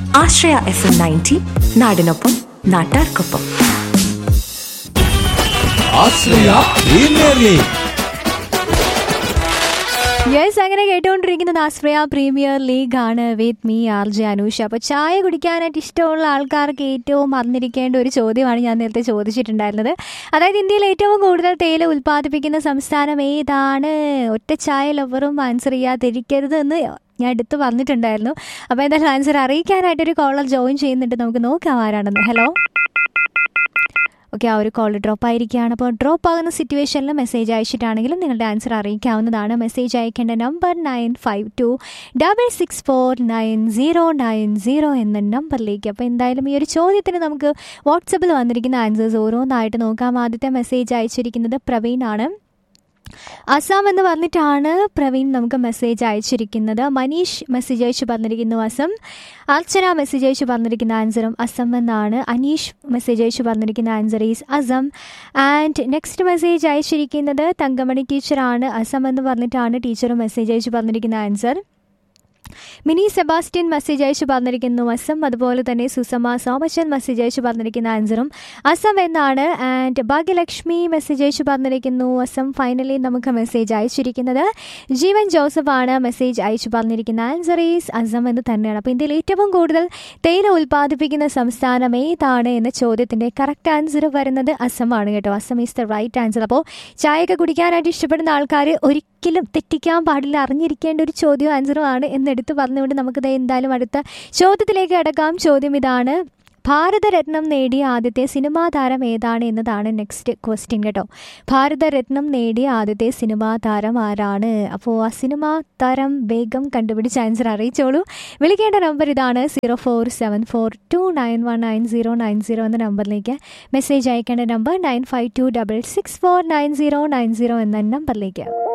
ആശ്രയ F M ninety നാടിനൊപ്പം നാട്ടാർക്കൊപ്പം ആശ്രയ premier league yes അങ്ങനെ കേട്ടുകൊണ്ടിരിക്കുന്നത് ആശ്രയ പ്രീമിയർ ലീഗ് ആണ് with me R J Anusha അപ്പോൾ ചായ കുടിക്കാനായിട്ട് ഇഷ്ടമുള്ള ആൾക്കാർക്ക് ഏറ്റവും അറിഞ്ഞിരിക്കേണ്ട ഒരു ചോദ്യമാണ് ഞാൻ നേരത്തെ ചോദിച്ചിട്ടുണ്ടായിരുന്നത് അതായത് ഇന്ത്യയിൽ ഏറ്റവും കൂടുതൽ തേയില ഉൽപ്പാദിപ്പിക്കുന്ന സംസ്ഥാനം ഏതാണ് ഒറ്റ ചായ ലവറും ആൻസർ ചെയ്യാതിരിക്കരുത് എന്ന് ഞാൻ എടുത്ത് പറഞ്ഞിട്ടുണ്ടായിരുന്നു അപ്പോൾ എന്തായാലും ആൻസർ അറിയിക്കാനായിട്ടൊരു കോളർ ജോയിൻ ചെയ്യുന്നുണ്ട് നമുക്ക് നോക്കാം ആരാണെന്ന് ഹലോ ഓക്കെ ആ ഒരു കോൾ ഡ്രോപ്പ് ആയിരിക്കുകയാണ് അപ്പോൾ ഡ്രോപ്പ് ആകുന്ന സിറ്റുവേഷനിൽ മെസ്സേജ് അയച്ചിട്ടാണെങ്കിലും നിങ്ങളുടെ ആൻസർ അറിയിക്കാവുന്നതാണ് മെസ്സേജ് അയക്കേണ്ട number nine five two double six four nine zero nine zero എന്ന നമ്പറിലേക്ക് അപ്പോൾ എന്തായാലും ഈ ഒരു ചോദ്യത്തിന് നമുക്ക് വാട്സപ്പിൽ വന്നിരിക്കുന്ന ആൻസേഴ്സ് ഓരോന്നായിട്ട് നോക്കാം ആദ്യത്തെ മെസ്സേജ് അയച്ചിരിക്കുന്നത് പ്രവീൺ ആണ് അസാം എന്ന് പറഞ്ഞിട്ടാണ് പ്രവീൺ നമുക്ക് മെസ്സേജ് അയച്ചിരിക്കുന്നത് മനീഷ് മെസ്സേജ് അയച്ച് പറഞ്ഞിരിക്കുന്നു അസം അർച്ചന മെസ്സേജ് അയച്ച് പറഞ്ഞിരിക്കുന്ന ആൻസറും അസം എന്നാണ് അനീഷ് മെസ്സേജ് അയച്ച് പറഞ്ഞിരിക്കുന്ന answer is Assam and next message അയച്ചിരിക്കുന്നത് തങ്കമണി ടീച്ചറാണ് അസം എന്ന് പറഞ്ഞിട്ടാണ് ടീച്ചറും മെസ്സേജ് അയച്ച് പറഞ്ഞിരിക്കുന്ന ആൻസർ മിനി സെബാസ്റ്റ്യൻ മെസ്സേജ് അയച്ചു പറഞ്ഞിരിക്കുന്നു അസം അതുപോലെ തന്നെ സുസമ സോമച്ചൻ മെസ്സേജ് അയച്ചു പറഞ്ഞിരിക്കുന്ന ആൻസറും അസം എന്നാണ് ആൻഡ് ഭാഗ്യലക്ഷ്മി മെസ്സേജ് അയച്ചു പറഞ്ഞിരിക്കുന്നു അസം ഫൈനലി നമുക്ക് മെസ്സേജ് അയച്ചിരിക്കുന്നത് ജീവൻ ജോസഫ് ആണ് മെസ്സേജ് അയച്ചു പറഞ്ഞിരിക്കുന്ന ആൻസർ ഈസ് അസം എന്ന് തന്നെയാണ് അപ്പോൾ ഇന്ത്യയിൽ ഏറ്റവും കൂടുതൽ തേയില ഉൽപ്പാദിപ്പിക്കുന്ന സംസ്ഥാനം ഏതാണ് എന്ന ചോദ്യത്തിൻ്റെ കറക്റ്റ് ആൻസർ വരുന്നത് അസമാണ് കേട്ടോ Assam is the right answer അപ്പോൾ ചായയൊക്കെ കുടിക്കാനായിട്ട് ഇഷ്ടപ്പെടുന്ന ആൾക്കാർ ഒരിക്കലും തെറ്റിക്കാൻ പാടില്ല അറിഞ്ഞിരിക്കേണ്ട ഒരു ചോദ്യവും ആൻസറും ആണ് എന്നെടുത്ത് പറഞ്ഞുകൊണ്ട് നമുക്കിത് എന്തായാലും അടുത്ത ചോദ്യത്തിലേക്ക് അടക്കാം ചോദ്യം ഇതാണ് ഭാരതരത്നം നേടിയ ആദ്യത്തെ സിനിമാ താരം ഏതാണ് എന്നതാണ് നെക്സ്റ്റ് ക്വസ്റ്റ്യൻ കേട്ടോ ഭാരതരത്നം നേടിയ ആദ്യത്തെ സിനിമാ താരം ആരാണ് അപ്പോൾ ആ സിനിമാ താരം വേഗം കണ്ടുപിടിച്ച് ആൻസർ അറിയിച്ചോളൂ വിളിക്കേണ്ട നമ്പർ ഇതാണ് zero four seven four two nine one nine zero nine zero എന്ന നമ്പറിലേക്ക് മെസ്സേജ് അയക്കേണ്ട number nine five two double six four nine zero nine zero എന്ന നമ്പറിലേക്ക്